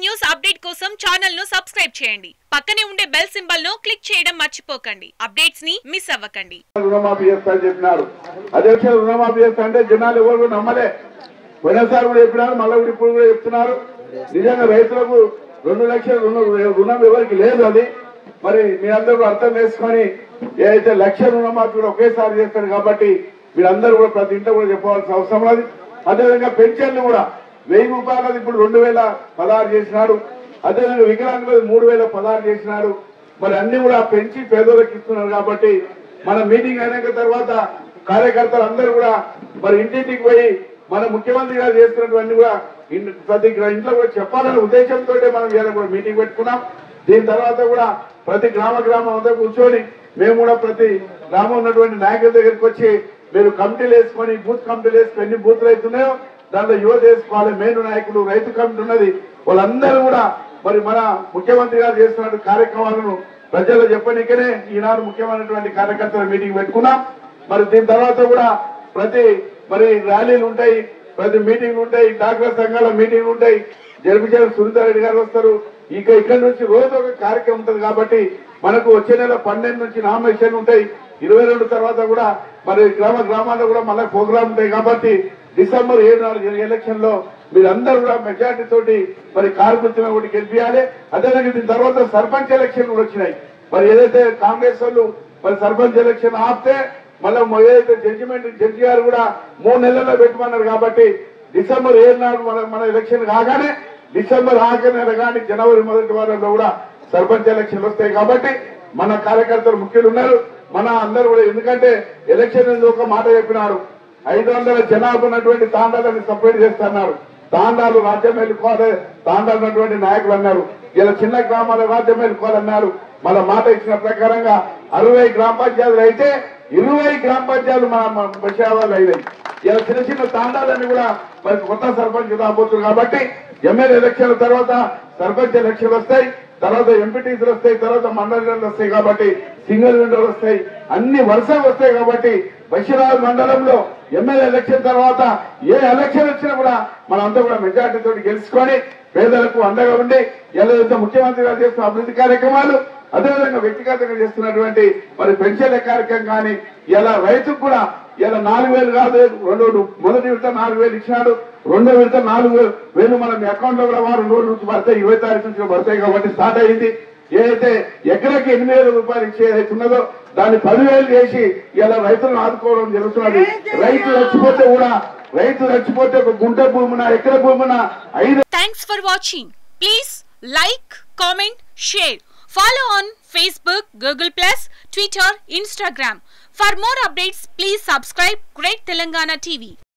news update కోసం channel ను subscribe చేయండి పక్కనే ఉండే బెల్ సింబల్ ను క్లిక్ చేయడం మర్చిపోకండి అప్డేట్స్ ని మిస్ అవ్వకండి రుణమాఫీ చేస్తా అని చెప్పినారు అదే విషయం రుణమాఫీ చేస్తా అంటే జనాలు ఎవరు కూడా నమ్మలే పోయినసారి కూడా చెప్పినారు మళ్ళీ కూడా ఇప్పుడు కూడా చెప్తున్నారు నిజంగా రైతులకు రెండు లక్షల రుణం రుణం ఎవరికి లేదు అది మరి మీరందరూ కూడా అర్థం చేసుకొని ఏదైతే లక్ష రుణమాఫీ కూడా ఒకేసారి చేస్తారు కాబట్టి మీరందరూ కూడా ప్రతి ఇంట్లో కూడా చెప్పవలసిన అవసరం ఉన్నది అదేవిధంగా పెన్షన్లు కూడా వెయ్యి రూపాయలది ఇప్పుడు రెండు వేల పదహారు చేసినాడు అదేవిధంగా వికలాంగులది మూడు వేల పదహారు చేసినాడు మరి అన్ని కూడా పెంచి పేదోళ్ళకి ఇస్తున్నారు కాబట్టి మన మీటింగ్ అయినాక తర్వాత కార్యకర్తలు అందరూ కూడా మరి ఇంటింటికి పోయి మన ముఖ్యమంత్రి గారు చేస్తున్నటువంటి కూడా ఇన్- ప్రతి గ్రా- ఇంట్లో కూడా చెప్పాలనే ఉద్దేశంతో మనం ఇవాళ కూడా మీటింగ్ పెట్టుకున్నాం దీని తర్వాత కూడా ప్రతి గ్రామ గ్రామం అంతా కూర్చొని మేము కూడా ప్రతి గ్రామం ఉన్నటువంటి నాయకుల దగ్గరికి వచ్చి మీరు కమిటీలు వేసుకొని బూత్ కమిటీలు వేసుకొని ఎన్ని బూత్లు అవుతున్నాయో దాంట్లో యువత వేసుకోవాలి మెయిన్ నాయకులు రైతు కమిటీ ఉన్నది వాళ్ళందరూ కూడా మరి మన ముఖ్యమంత్రి గారు చేస్తున్న కార్యక్రమాలను ప్రజలు చెప్పనికనే ఈనాడు ముఖ్యమైనటువంటి కార్యకర్తల మీటింగ్ పెట్టుకున్నాం మరి దీని తర్వాత కూడా ప్రతి మరి ర్యాలీలు ఉంటాయి ప్రతి మీటింగ్లు ఉంటాయి డాక్టర్ సంఘాల మీటింగ్లు ఉంటాయి జడ్పీజీ సునీతారెడ్డి గారు వస్తారు ఇక ఇక్కడ నుంచి రోజు ఒక కార్యక్రమం ఉంటుంది కాబట్టి మనకు వచ్చే నెల పన్నెండు నుంచి నామినేషన్ ఉంటాయి ఇరవై రెండు తర్వాత కూడా మరి గ్రామ గ్రామాల్లో కూడా మళ్ళీ ప్రోగ్రామ్ ఉంటాయి కాబట్టి డిసెంబర్ ఏడు నాడు జరిగే ఎలక్షన్ లో మీరందరూ కూడా మెజార్టీ తోటి మరి కార్మికులను ఒకటి గెలిపించాలి అదేవిధంగా దీని తర్వాత సర్పంచ్ ఎలక్షన్ కూడా వచ్చినాయి మరి ఏదైతే కాంగ్రెస్ వాళ్ళు మరి సర్పంచ్ ఎలక్షన్ ఆపితే మళ్ళీ ఏదైతే జడ్జిమెంట్ జడ్జి గారు కూడా మూడు నెలల్లో పెట్టమన్నారు కాబట్టి డిసెంబర్ ఏడు నాడు మన మన ఎలక్షన్ కాగానే డిసెంబర్ ఆఖరి నెల కానీ జనవరి మొదటి వారంలో కూడా సర్పంచ్ ఎలక్షన్లు వస్తాయి కాబట్టి మన కార్యకర్తలు ముఖ్యులు ఉన్నారు మన అందరూ కూడా ఎందుకంటే ఎలక్షన్ అనేది ఒక మాట చెప్పినారు ఐదు వందల జనాభా ఉన్నటువంటి తాండాలని సపరేట్ చేస్తున్నారు తాండాలు రాజ్యం వెళ్ళుకోవాలి తాండాలు ఉన్నటువంటి నాయకులు అన్నారు ఇలా చిన్న గ్రామాల రాజ్యం వెళ్ళుకోవాలన్నారు మన మాట ఇచ్చిన ప్రకారంగా అరవై గ్రామ పంచాయతీలు అయితే ఇరవై గ్రామ పంచాయతీలు మన విషయాలు అయినాయి ఇలా చిన్న చిన్న తాండాలన్నీ కూడా మరి కొత్త సర్పంచ్ రాబోతున్నారు కాబట్టి ఎమ్మెల్యే ఎలక్షన్ల తర్వాత సర్పంచ్ ఎలక్షన్లు వస్తాయి తర్వాత ఎంపీటీసీలు వస్తాయి తర్వాత మండలాలు వస్తాయి కాబట్టి సింగిల్ విండోలు వస్తాయి అన్ని వరుసగా వస్తాయి కాబట్టి బషీరాబాద్ మండలంలో ఎమ్మెల్యే ఎలక్షన్ తర్వాత ఏ ఎలక్షన్ వచ్చినా కూడా మనంతా కూడా మెజార్టీ తోటి గెలుచుకొని పేదలకు అండగా ఉండి ఎలా ముఖ్యమంత్రి గారు చేస్తున్న అభివృద్ధి కార్యక్రమాలు అదేవిధంగా వ్యక్తిగతంగా చేస్తున్నటువంటి మరి పెన్షన్ల కార్యక్రమం కానీ ఇలా రైతుకు కూడా ఇలా నాలుగు వేలు కాదు రెండు మొదటి విడత నాలుగు వేలు ఇచ్చినాడు రెండో విడత నాలుగు వేలు వేలు మన మీ అకౌంట్ లో కూడా వారం రోజుల నుంచి పడతాయి ఇరవై తారీఖు నుంచి పడతాయి కాబట్టి స్టార్ట్ అయింది ఏదైతే ఎకరాకి ఎనిమిది వేల రూపాయలు ఇచ్చే ఏదైతే ఉన్నదో దాన్ని పదివేలు చేసి ఇలా రైతులను ఆదుకోవడం జరుగుతున్నది రైతు చచ్చిపోతే కూడా రైతు చచ్చిపోతే ఒక గుంట భూమిన ఎకర భూమిన ఐదు thanks for watching please like comment share follow on Facebook Google plus Twitter Instagram for more updates please subscribe great Telangana TV